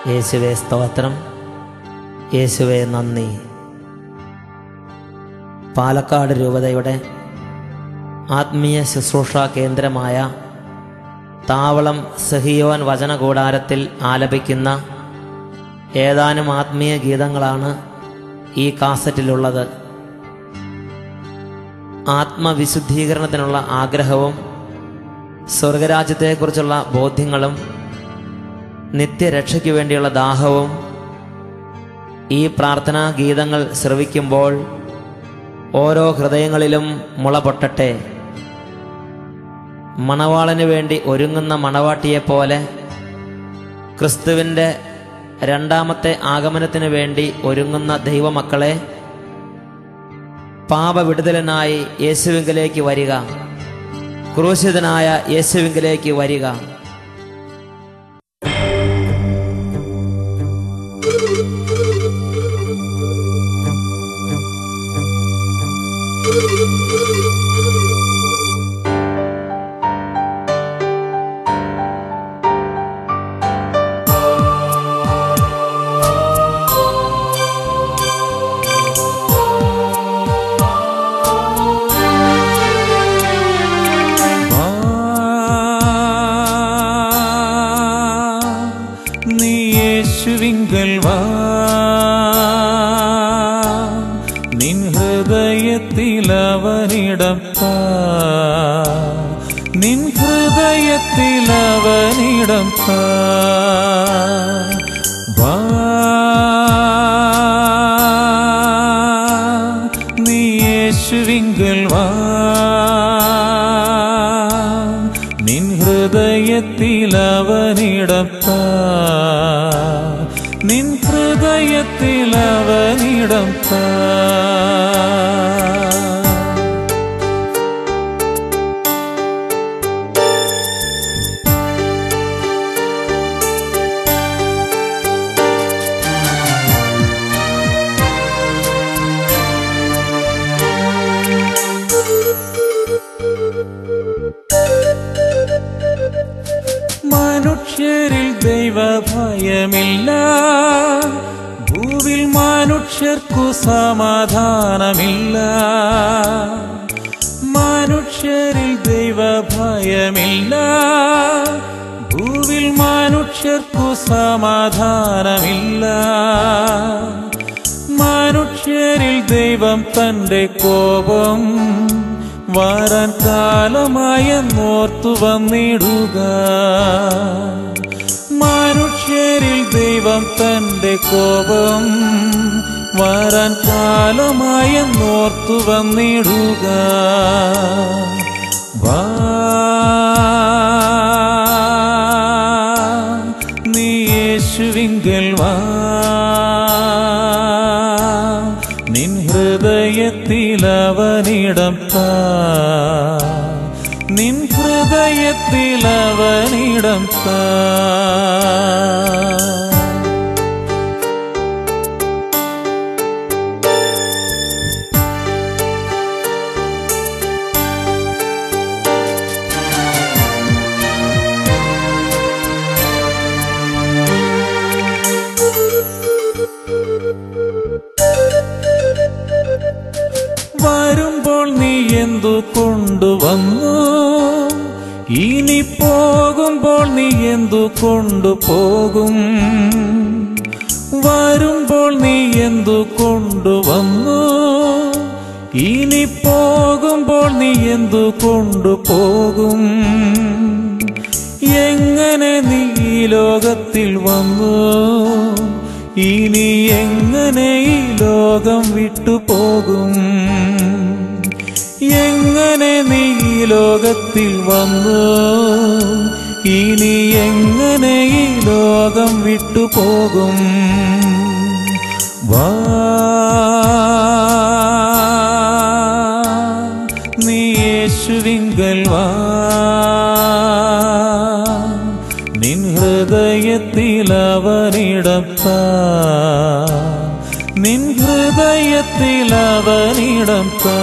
യേശുവെ സ്തോത്രം യേശുവെ നന്ദി പാലക്കാട് രൂപതയുടെ ആത്മീയ ശുശ്രൂഷ കേന്ദ്രമായ താവളം സഹിയോൻ വചനകൂടാരത്തിൽ ആലപിക്കുന്ന ഏതാനും ആത്മീയ ഗീതങ്ങളാണ് ഈ കാസറ്റിലുള്ളത് ആത്മവിശുദ്ധീകരണത്തിനുള്ള ആഗ്രഹവും സ്വർഗരാജ്യത്തെക്കുറിച്ചുള്ള ബോധ്യങ്ങളും നിത്യരക്ഷയ്ക്ക് വേണ്ടിയുള്ള ദാഹവും ഈ പ്രാർത്ഥനാ ഗീതങ്ങൾ ശ്രവിക്കുമ്പോൾ ഓരോ ഹൃദയങ്ങളിലും മുള പൊട്ടട്ടെ മണവാളന് വേണ്ടി ഒരുങ്ങുന്ന മണവാട്ടിയെപ്പോലെ ക്രിസ്തുവിൻ്റെ രണ്ടാമത്തെ ആഗമനത്തിന് വേണ്ടി ഒരുങ്ങുന്ന ദൈവമക്കളെ പാപവിടുതലനായി യേശുവിങ്കിലേക്ക് വരിക ക്രൂശിതനായ യേശുവിങ്കിലേക്ക് വരിക നീ യേശുവിങ്കൽ വാ നിൻ ഹൃദയത്തിൽ അവനിടം താ നിൻ ഹൃദയത്തിൽ അവനിടം താ വാ നീ യേശുവിങ്കൽ വാ നിൻ ഹൃദയത്തിൽ അവനിടം താ നിൻ ഹൃദയത്തിൽ അവനിടം താ മനുഷ്യരിൽ ദൈവഭയമില്ല ഭൂവിൽ മനുഷ്യർക്കു സമാധാനമില്ല മനുഷ്യരിൽ ദൈവഭയമില്ല ഭൂവിൽ മനുഷ്യർക്കു സമാധാനമില്ല മനുഷ്യരിൽ ദൈവം തന്റെ കോപം വരാൻ കാലമായെന്നോർത്തു വന്നിടുക മനുഷ്യരിൽ ദൈവം തന്റെ കോപം വരാൻ കാലമായെന്നോർത്തു വന്നിടുക വാ നീ യേശുവിങ്കൽ വാ നിൻ ഹൃദയത്തിൽ അവനിടം താ നിൻ ഹൃദയത്തിൽ അവനിടം താ വരുമ്പോൾ നീ എന്തു കൊണ്ടുവന്നു ഇനി പോകുമ്പോൾ നീ എന്തു കൊണ്ടുപോകും വരുമ്പോൾ നീ എന്തു കൊണ്ടുവന്നു ഇനി പോകുമ്പോൾ നീ എന്തു കൊണ്ടുപോകും എങ്ങനെ നീ ഈ ലോകത്തിൽ വന്നു ഇനി എങ്ങനെ ഈ ലോകം വിട്ടുപോകും എങ്ങനെ നീ ഈ ലോകത്തിൽ വന്നു ഇനി എങ്ങനെ ഈ ലോകം വിട്ടുപോകും വാ നീ യേശുവിങ്കൽ വാ നിൻ ഹൃദയത്തിൽ അവനിടം താ നിൻ ഹൃദയത്തിൽ അവനിടം താ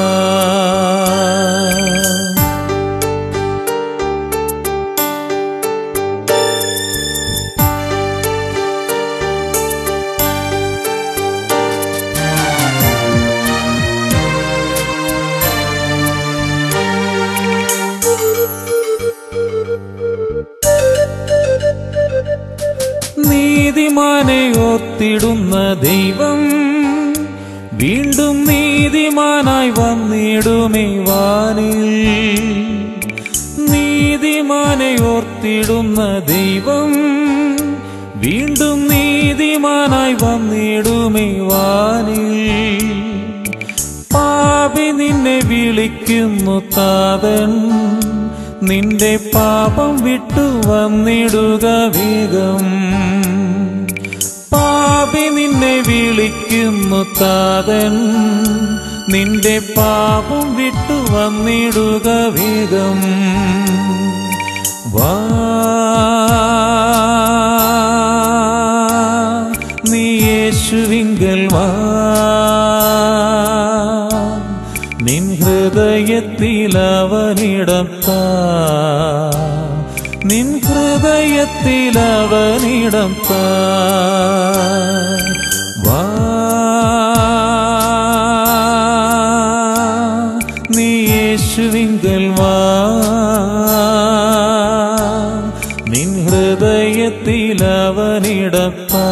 നീതിമാനെ ഓർത്തിടുന്ന ദൈവം വീണ്ടും നീതിമാനായി വന്നിടുമേ വാനിൽ നീതിമാനെ ഓർത്തിടുന്ന ദൈവം വീണ്ടും നീതിമാനായി വന്നിടുമേ വാനിൽ പാപി നിന്നെ വിളിക്കുന്നു താതൻ നിന്റെ പാപം വിട്ടു വന്നിടുക വേഗം പാപി നിന്നെ വിളിക്കുന്നു താതൻ നിന്റെ പാപം വിട്ടു വന്നിടുക വേഗം വാ നീ യേശുവിങ്കൽ വാ നിൻ ഹൃദയത്തിൽ അവനിടം താ നിൻ ഹൃദയത്തിൽ അവനിടം താ വാ നീ യേശുവിങ്കൽ വാ നിൻ ഹൃദയത്തിൽ അവനിടപ്പാ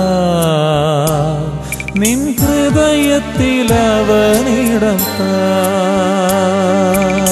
നിൻ ഹൃദയത്തിൽ അവനിടപ്പാ